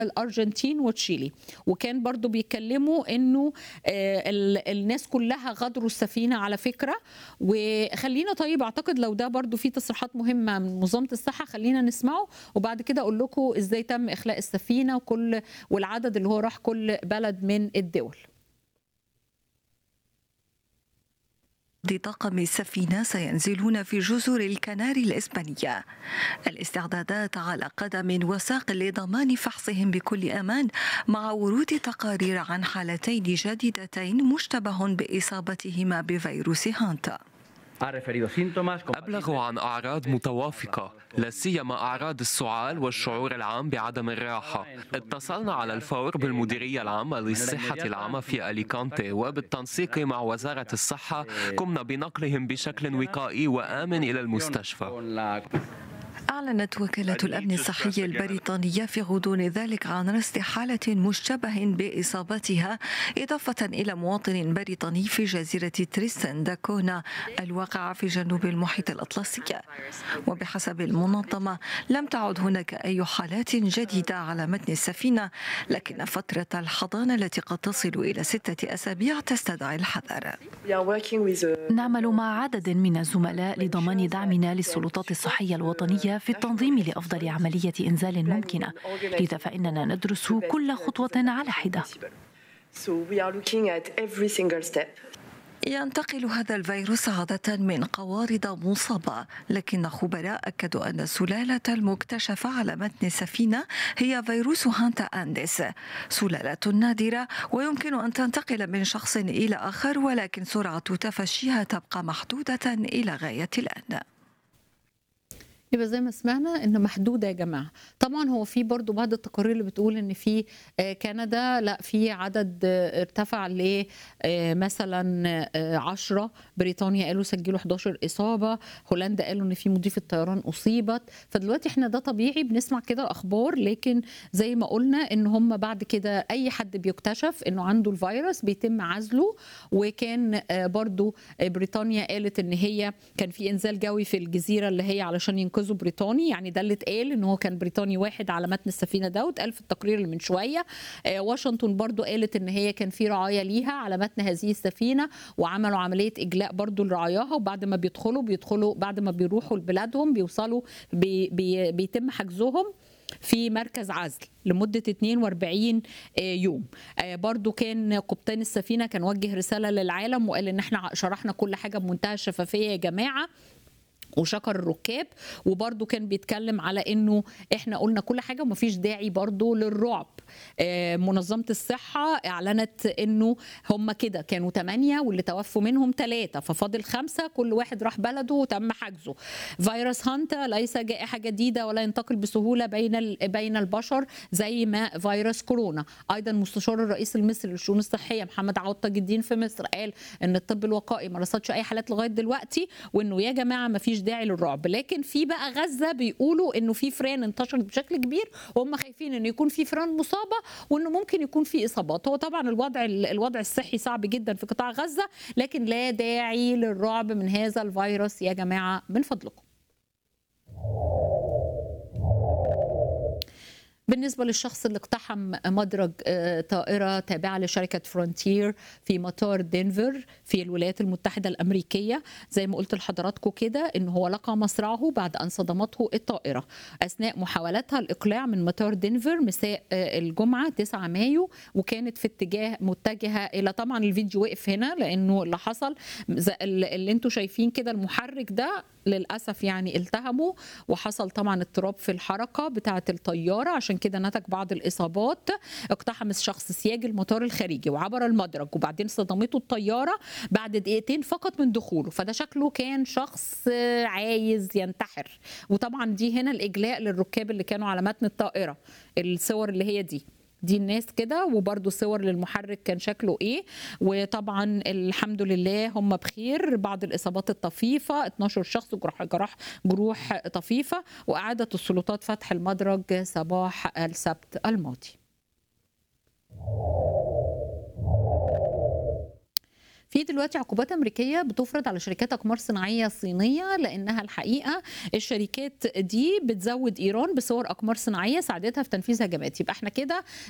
الارجنتين وتشيلي وكان برضو بيتكلموا انه آه، ال- الناس كلها غادروا السفينه على فكره وخلينا طيب اعتقد لو ده برضو في تصريحات مهمه من منظمه الصحه خلينا نسمعه وبعد كده اقول لكم ازاي تم اخلاء السفينه وكل والعدد اللي هو راح كل بلد من الدول طاقم السفينة سينزلون في جزر الكناري الإسبانية الاستعدادات على قدم وساق لضمان فحصهم بكل أمان مع ورود تقارير عن حالتين جديدتين مشتبه بإصابتهما بفيروس هانتا Ha referido síntomas como أبلغوا عن أعراض متوافقة لا سيما أعراض السعال والشعور العام بعدم الراحة اتصلنا على الفور بالمديرية العامة للصحة العامة في أليكانتي وبالتنسيق مع وزارة الصحة قمنا بنقلهم بشكل وقائي وآمن إلى المستشفى con la أعلنت وكالة الأمن الصحي البريطانية في غضون ذلك عن رصد حالة مشتبه بإصابتها إضافة إلى مواطن بريطاني في جزيرة تريستان داكونا الواقعة في جنوب المحيط الأطلسي وبحسب المنظمة لم تعد هناك أي حالات جديدة على متن السفينة لكن فترة الحضانة التي قد تصل إلى ستة أسابيع تستدعي الحذر We are working with uh, نعمل مع عدد من الزملاء لضمان دعمنا للسلطات الصحية الوطنية في التنظيم لأفضل عملية إنزال ممكنة لذا فإننا ندرس كل خطوة على حدة So we are looking at every single step. ينتقل هذا الفيروس عادة من قوارض مصابة لكن خبراء أكدوا أن السلالة المكتشفة على متن السفينة هي فيروس هانتا أنديس سلالة نادرة ويمكن أن تنتقل من شخص إلى آخر ولكن سرعة تفشيها تبقى محدودة إلى غاية الآن يبقى زي ما سمعنا ان محدوده يا جماعه طبعا هو في برضو بعض التقارير اللي بتقول ان في آه، كندا لا في عدد آه، ارتفع ل آه، مثلا آه، 10 بريطانيا قالوا سجلوا 11 اصابه هولندا قالوا ان في مضيفه طيران اصيبت فدلوقتي احنا ده طبيعي بنسمع كده اخبار لكن زي ما قلنا ان هم بعد كده اي حد بيكتشف انه عنده الفيروس بيتم عزله وكان آه، برضو آه، بريطانيا قالت ان هي كان في انزال جوي في الجزيره اللي هي علشان ينقذوا بريطاني يعني ده اللي اتقال ان هو كان بريطاني واحد على متن السفينه ده واتقال في التقرير اللي من شويه آه، واشنطن برضو قالت ان هي كان في رعايه ليها على متن هذه السفينه وعملوا عمليه اجلاء برضو لرعاياها وبعد ما بيدخلوا بيدخلوا بعد ما بيروحوا لبلادهم بيوصلوا بي بي بيتم حجزهم في مركز عزل لمدة 42 آه، يوم آه، برضو كان قبطان السفينة كان وجه رسالة للعالم وقال ان احنا شرحنا كل حاجة بمنتهى الشفافية يا جماعة وشكر الركاب وبرضه كان بيتكلم على انه احنا قلنا كل حاجه ومفيش داعي برضه للرعب آه، منظمه الصحه اعلنت انه هم كده كانوا ثمانيه واللي توفوا منهم ثلاثه ففاضل خمسه كل واحد راح بلده وتم حجزه فيروس هانتا ليس جائحه جديده ولا ينتقل بسهوله بين ال- بين البشر زي ما فيروس كورونا ايضا مستشار الرئيس المصري للشؤون الصحيه محمد عوض تاج الدين في مصر قال ان الطب الوقائي ما رصدش اي حالات لغايه دلوقتي وانه يا جماعه ما فيش داعي للرعب لكن في بقى غزه بيقولوا انه في فران انتشرت بشكل كبير وهم خايفين انه يكون في فران مصابه وانه ممكن يكون في اصابات هو طبعا الوضع الوضع الصحي صعب جدا في قطاع غزه لكن لا داعي للرعب من هذا الفيروس يا جماعه من فضلكم بالنسبة للشخص اللي اقتحم مدرج آه، طائرة تابعة لشركة فرونتير في مطار دنفر في الولايات المتحدة الأمريكية زي ما قلت لحضراتكم كده إن هو لقى مصرعه بعد أن صدمته الطائرة أثناء محاولتها الإقلاع من مطار دنفر مساء آه، الجمعة 9 مايو وكانت في اتجاه متجهة إلى طبعا الفيديو وقف هنا لأنه اللي حصل زي اللي انتوا شايفين كده المحرك ده للأسف يعني التهموا وحصل طبعا اضطراب في الحركة بتاعة الطيارة عشان كده نتج بعض الإصابات اقتحم الشخص سياج المطار الخارجي وعبر المدرج وبعدين صدمته الطيارة بعد دقيقتين فقط من دخوله فده شكله كان شخص آه، عايز ينتحر وطبعا دي هنا الإجلاء للركاب اللي كانوا على متن الطائرة الصور اللي هي دي دي الناس كده وبرده صور للمحرك كان شكله ايه وطبعا الحمد لله هم بخير بعض الاصابات الطفيفه 12 شخص جراح جراح جروح طفيفه واعادت السلطات فتح المدرج صباح السبت الماضي في دلوقتي عقوبات امريكيه بتفرض على شركات اقمار صناعيه صينيه لانها الحقيقه الشركات دي بتزود ايران بصور اقمار صناعيه ساعدتها في تنفيذ هجمات يبقى احنا كده